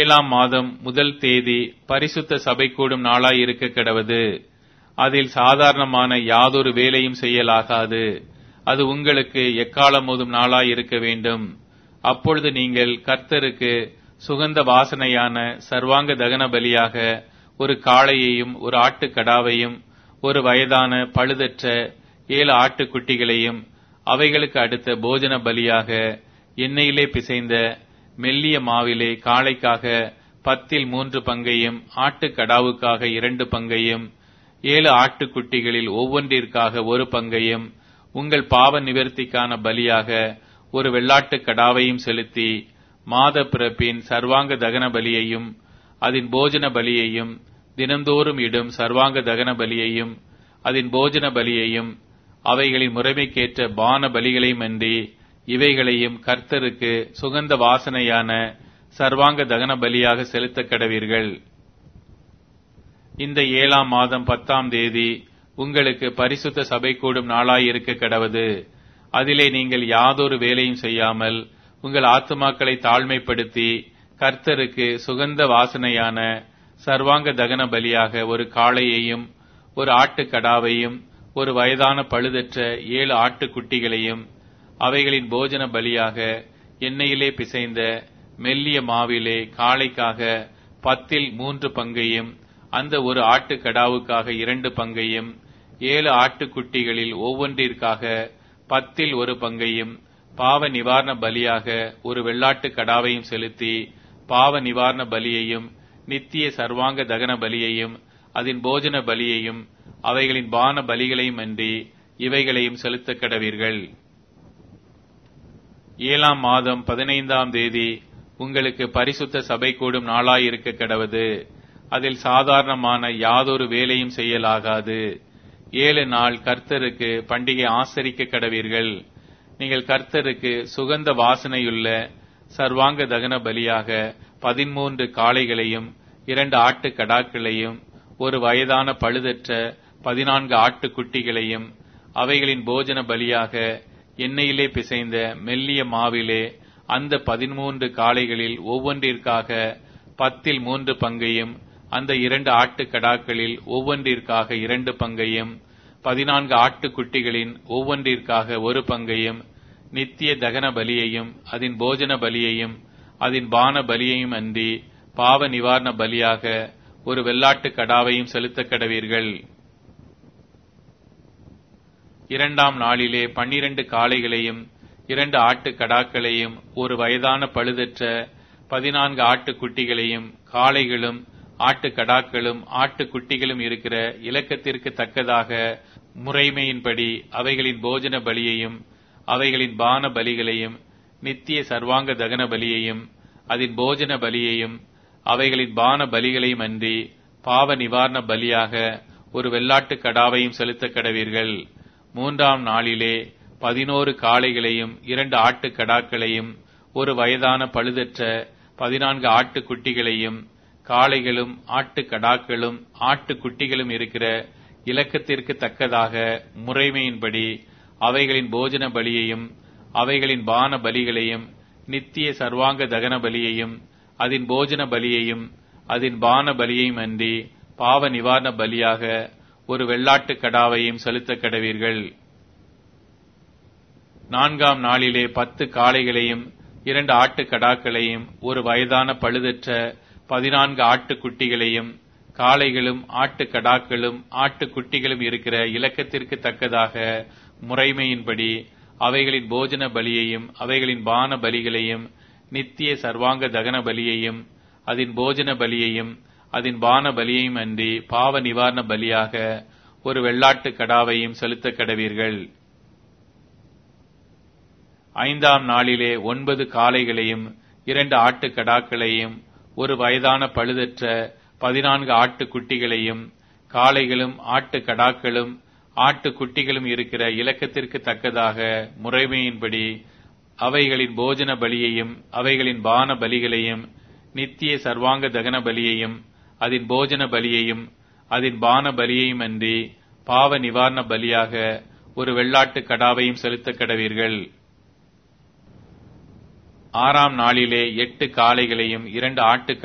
ஏழாம் மாதம் முதல் தேதி பரிசுத்த சபை கூடும் நாளாய் இருக்க கிடவது அதில் சாதாரணமான யாதொரு வேலையும் செய்யலாகாது அது உங்களுக்கு எக்காலம் மோதும் நாளாய் இருக்க வேண்டும் அப்பொழுது நீங்கள் கர்த்தருக்கு சுகந்த வாசனையான சர்வாங்க தகன பலியாக ஒரு காளையையும் ஒரு ஆட்டுக்கடாவையும் ஒரு வயதான பழுதற்ற ஏழு ஆட்டுக்குட்டிகளையும் அவைகளுக்கு அடுத்த போஜன பலியாக எண்ணெயிலே பிசைந்த மெல்லிய மாவிலே காளைக்காக பத்தில் மூன்று பங்கையும் ஆட்டுக்கடாவுக்காக இரண்டு பங்கையும் ஏழு ஆட்டுக்குட்டிகளில் ஒவ்வொன்றிற்காக ஒரு பங்கையும் உங்கள் பாவ நிவர்த்திக்கான பலியாக ஒரு வெள்ளாட்டுக் கடாவையும் செலுத்தி மாத பிறப்பின் சர்வாங்க தகன பலியையும் அதன் போஜன பலியையும் தினந்தோறும் இடும் சர்வாங்க தகன பலியையும் அதன் போஜன பலியையும் அவைகளின் முறைமைக்கேற்ற பான பலிகளையும் அன்றி இவைகளையும் கர்த்தருக்கு சுகந்த வாசனையான சர்வாங்க தகன பலியாக செலுத்தக் கடவீர்கள் இந்த ஏழாம் மாதம் பத்தாம் தேதி உங்களுக்கு பரிசுத்த சபை கூடும் நாளாயிருக்க கடவது அதிலே நீங்கள் யாதொரு வேலையும் செய்யாமல் உங்கள் ஆத்துமாக்களை தாழ்மைப்படுத்தி கர்த்தருக்கு சுகந்த வாசனையான சர்வாங்க தகன பலியாக ஒரு காளையையும் ஒரு ஆட்டுக்கடாவையும் ஒரு வயதான பழுதற்ற ஏழு ஆட்டுக்குட்டிகளையும் அவைகளின் போஜன பலியாக எண்ணெயிலே பிசைந்த மெல்லிய மாவிலே காளைக்காக பத்தில் மூன்று பங்கையும் அந்த ஒரு ஆட்டுக்கடாவுக்காக இரண்டு பங்கையும் ஏழு ஆட்டுக்குட்டிகளில் ஒவ்வொன்றிற்காக பத்தில் ஒரு பங்கையும் பாவ நிவாரண பலியாக ஒரு வெள்ளாட்டு கடாவையும் செலுத்தி பாவ நிவாரண பலியையும் நித்திய சர்வாங்க தகன பலியையும் அதன் போஜன பலியையும் அவைகளின் பான பலிகளையும் அன்றி இவைகளையும் செலுத்தக் கடவீர்கள் ஏழாம் மாதம் பதினைந்தாம் தேதி உங்களுக்கு பரிசுத்த சபை கூடும் நாளாயிருக்க கடவது அதில் சாதாரணமான யாதொரு வேலையும் செய்யலாகாது ஏழு நாள் கர்த்தருக்கு பண்டிகை ஆசரிக்க கடவீர்கள் நீங்கள் கர்த்தருக்கு சுகந்த வாசனையுள்ள சர்வாங்க தகன பலியாக பதிமூன்று காளைகளையும் இரண்டு ஆட்டு கடாக்களையும் ஒரு வயதான பழுதற்ற பதினான்கு ஆட்டுக்குட்டிகளையும் அவைகளின் போஜன பலியாக எண்ணெயிலே பிசைந்த மெல்லிய மாவிலே அந்த பதிமூன்று காளைகளில் ஒவ்வொன்றிற்காக பத்தில் மூன்று பங்கையும் அந்த இரண்டு ஆட்டுக்கடாக்களில் ஒவ்வொன்றிற்காக இரண்டு பங்கையும் பதினான்கு ஆட்டுக்குட்டிகளின் ஒவ்வொன்றிற்காக ஒரு பங்கையும் நித்திய தகன பலியையும் அதன் போஜன பலியையும் அதன் பான பலியையும் அன்றி பாவ நிவாரண பலியாக ஒரு வெள்ளாட்டு கடாவையும் செலுத்தக் கடவீர்கள் இரண்டாம் நாளிலே பன்னிரண்டு காளைகளையும் இரண்டு ஆட்டு கடாக்களையும் ஒரு வயதான பழுதற்ற பதினான்கு ஆட்டுக்குட்டிகளையும் காளைகளும் ஆட்டுக்கடாக்களும் ஆட்டுக்குட்டிகளும் இருக்கிற இலக்கத்திற்கு தக்கதாக முறைமையின்படி அவைகளின் போஜன பலியையும் அவைகளின் பான பலிகளையும் நித்திய சர்வாங்க தகன பலியையும் அதன் போஜன பலியையும் அவைகளின் பான பலிகளையும் அன்றி பாவ நிவாரண பலியாக ஒரு வெள்ளாட்டு கடாவையும் செலுத்தக் கடவீர்கள் மூன்றாம் நாளிலே பதினோரு காளைகளையும் இரண்டு ஆட்டுக் கடாக்களையும் ஒரு வயதான பழுதற்ற பதினான்கு ஆட்டுக்குட்டிகளையும் காளைகளும் ஆட்டுக்கடாக்களும் ஆட்டுக்குட்டிகளும் இருக்கிற இலக்கத்திற்கு தக்கதாக முறைமையின்படி அவைகளின் போஜன பலியையும் அவைகளின் பான பலிகளையும் நித்திய சர்வாங்க தகன பலியையும் அதன் போஜன பலியையும் அதன் பான பலியையும் அன்றி பாவ நிவாரண பலியாக ஒரு வெள்ளாட்டு கடாவையும் செலுத்தக் கடவீர்கள் நான்காம் நாளிலே பத்து காளைகளையும் இரண்டு ஆட்டுக் கடாக்களையும் ஒரு வயதான பழுதற்ற பதினான்கு ஆட்டுக்குட்டிகளையும் காளைகளும் ஆட்டுக் கடாக்களும் ஆட்டுக்குட்டிகளும் இருக்கிற இலக்கத்திற்கு தக்கதாக முறைமையின்படி அவைகளின் போஜன பலியையும் அவைகளின் பான பலிகளையும் நித்திய சர்வாங்க தகன பலியையும் அதன் போஜன பலியையும் அதன் பான பலியையும் அன்றி பாவ நிவாரண பலியாக ஒரு வெள்ளாட்டு கடாவையும் செலுத்தக் கடவீர்கள் ஐந்தாம் நாளிலே ஒன்பது காளைகளையும் இரண்டு ஆட்டுக் கடாக்களையும் ஒரு வயதான பழுதற்ற பதினான்கு ஆட்டுக்குட்டிகளையும் காளைகளும் ஆட்டுக் கடாக்களும் ஆட்டுக்குட்டிகளும் இருக்கிற இலக்கத்திற்கு தக்கதாக முறைமையின்படி அவைகளின் போஜன பலியையும் அவைகளின் பான பலிகளையும் நித்திய சர்வாங்க தகன பலியையும் அதன் போஜன பலியையும் அதன் பான பலியையும் அன்றி பாவ நிவாரண பலியாக ஒரு வெள்ளாட்டு கடாவையும் செலுத்தக் கடவீர்கள் ஆறாம் நாளிலே எட்டு காளைகளையும் இரண்டு ஆட்டு